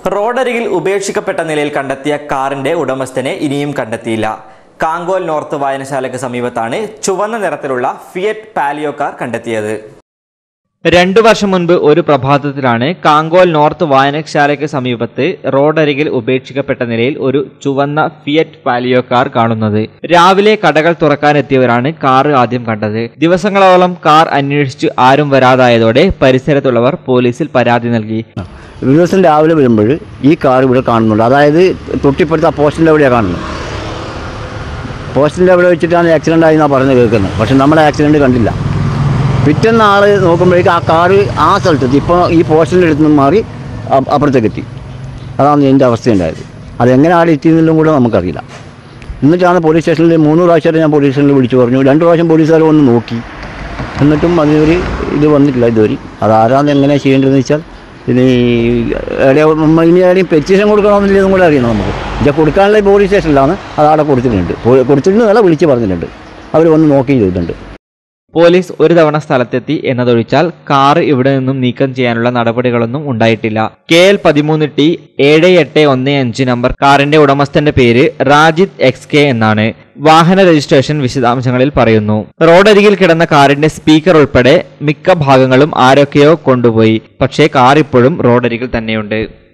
റോഡരികിൽ ഉപേക്ഷിക്കപ്പെട്ട നിലയിൽ കണ്ടെത്തിയ കാറിന്റെ ഉടമസ്ഥനെ ഇനിയും കണ്ടെത്തിയില്ല കാങ്കോൽ നോർത്ത് വായനശാലയ്ക്ക് സമീപത്താണ് ചുവന്ന നിറത്തിലുള്ള ഫിയറ്റ് പാലിയോ കാർ കണ്ടെത്തിയത് രണ്ടു വർഷം മുൻപ് ഒരു പ്രഭാതത്തിലാണ് കാങ്കോൽ നോർത്ത് വായനശാലയ്ക്ക് സമീപത്ത് റോഡരികിൽ ഉപേക്ഷിക്കപ്പെട്ട നിലയിൽ ഒരു ചുവന്ന ഫിയറ്റ് പാലിയോ കാർ കാണുന്നത് രാവിലെ കടകൾ തുറക്കാനെത്തിയവരാണ് കാർ ആദ്യം കണ്ടത് ദിവസങ്ങളോളം കാർ അന്വേഷിച്ച് ആരും വരാതായതോടെ പരിസരത്തുള്ളവർ പോലീസിൽ പരാതി നൽകി ഒരു ദിവസം രാവിലെ വരുമ്പോൾ ഈ കാർ ഇവിടെ കാണുന്നുണ്ട് അതായത് തൊട്ടിപ്പുറത്ത് ആ പോസ്റ്റിൻ്റെ എവിടെയാണ് കാണുന്നത് പോസ്റ്റിൻ്റെ അവിടെ വെച്ചിട്ടാണ് ആക്സിഡൻ്റ് ആയി എന്നാണ് പറഞ്ഞ് കേൾക്കുന്നത് പക്ഷെ നമ്മൾ ആക്സിഡൻറ്റ് കണ്ടില്ല പിറ്റേന്ന് ആൾ നോക്കുമ്പോഴേക്കും ആ കാറ് ആ സ്ഥലത്തെത്തി ഇപ്പോൾ ഈ പോസ്റ്റിൻ്റെ അടുത്ത് നിന്ന് മാറി അ- അപ്പുറത്തേക്ക് എത്തി അതാണ് എൻ്റെ അവസ്ഥയുണ്ടായത് അതെങ്ങനെ ആൾ എത്തിയെന്നുള്ളതും കൂടെ നമുക്കറിയില്ല എന്നിട്ടാണ് പോലീസ് സ്റ്റേഷനിൽ മൂന്ന് പ്രാവശ്യമായിട്ട് ഞാൻ പോലീസ് സ്റ്റേഷനിൽ വിളിച്ചു പറഞ്ഞു രണ്ട് പ്രാവശ്യം പോലീസുകാർ വന്ന് നോക്കി എന്നിട്ടും അതിനൊരു ഇത് വന്നിട്ടില്ല ഇതുവരെ അതാരാന്ന് എങ്ങനെ ചെയ്യേണ്ടതെന്ന് വെച്ചാൽ ഇനി എവിടെ നമ്മ ഇനി എവിടെയും പെറ്റീഷൻ കൊടുക്കണമെന്നില്ലെന്നും കൂടെ അറിയണം നമുക്ക് ഇത് കൊടുക്കാനുള്ള പോലീസ് സ്റ്റേഷനിലാണ് അത് അവിടെ കൊടുത്തിട്ടുണ്ട് പോ- കൊടുത്തിട്ടുണ്ട് നല്ല വിളിച്ച് പറഞ്ഞിട്ടുണ്ട് അവർ വന്ന് നോക്കുകയും ചെയ്തിട്ടുണ്ട് പോലീസ് ഒരു തവണ സ്ഥലത്തെത്തി എന്നതൊഴിച്ചാൽ കാർ ഇവിടെ നിന്നും നീക്കം ചെയ്യാനുള്ള നടപടികളൊന്നും ഉണ്ടായിട്ടില്ല കെ എൽ പതിമൂന്ന് ടി ഏഴ് എട്ട് ഒന്ന് അഞ്ച് നമ്പർ കാറിന്റെ ഉടമസ്ഥന്റെ പേര് റാജിത് എക്സ് കെ എന്നാണ് വാഹന രജിസ്ട്രേഷൻ വിശദാംശങ്ങളിൽ പറയുന്നു റോഡരികിൽ കിടന്ന കാറിന്റെ സ്പീക്കർ ഉൾപ്പെടെ മിക്ക ഭാഗങ്ങളും ആരൊക്കെയോ കൊണ്ടുപോയി പക്ഷേ കാർ ഇപ്പോഴും റോഡരികിൽ തന്നെയുണ്ട്